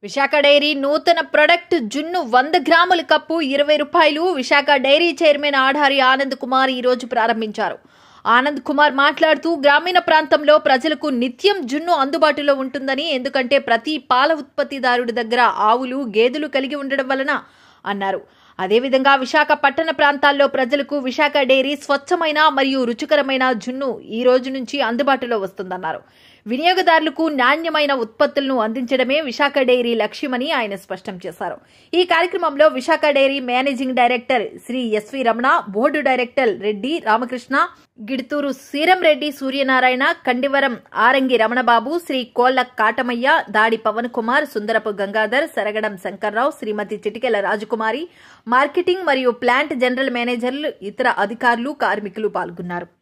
Visakha dairy నూతన product జున్ను వంద గ్రాముల కప్పు ఇరవై రూపాయలు విశాఖ డైరీ చైర్మన్ ఆఢారి ఆనంద్ కుమార్ ఈ రోజు ప్రారంభించారు ఆనంద్ కుమార్ మాట్లాడుతూ గ్రామీణ ప్రాంతంలో ప్రజలకు నిత్యం జున్ను అందుబాటులో ఉంటుందని ఎందుకంటే ప్రతి పాల ఉత్పత్తిదారుడి దగ్గర ఆవులు గేదెలు కలిగి ఉండడం వలన అన్నారు అదేవిధంగా విశాఖ పట్టణ ప్రాంతాల్లో ప్రజలకు విశాఖ డైరీ స్వచ్ఛమైన మరియు రుచికరమైన జున్ను ఈ రోజు నుంచి అందుబాటులో వస్తుందన్నారు వినియోగదారులకు నాణ్యమైన ఉత్పత్తులను అందించడమే విశాఖ డైరీ లక్ష్యమని ఆయన స్పష్టం చేశారు ఈ కార్యక్రమంలో Visakha dairy managing director Shri SV Ramana board director Reddy Ramakrishna Giduthuru Seeram Reddy Suryanarayana Kandivaram Arangi Ramanababu Shri Kolla Katamayya Dadi Pavan Kumar Sundarapu Gangadhar Saragadam Shankarrao Shrimati Chitikela Rajakumari marketing మరియు ప్లాంట్ జనరల్ మేనేజర్లు ఇతర అధికారులు కార్మికులు పాల్గొన్నారు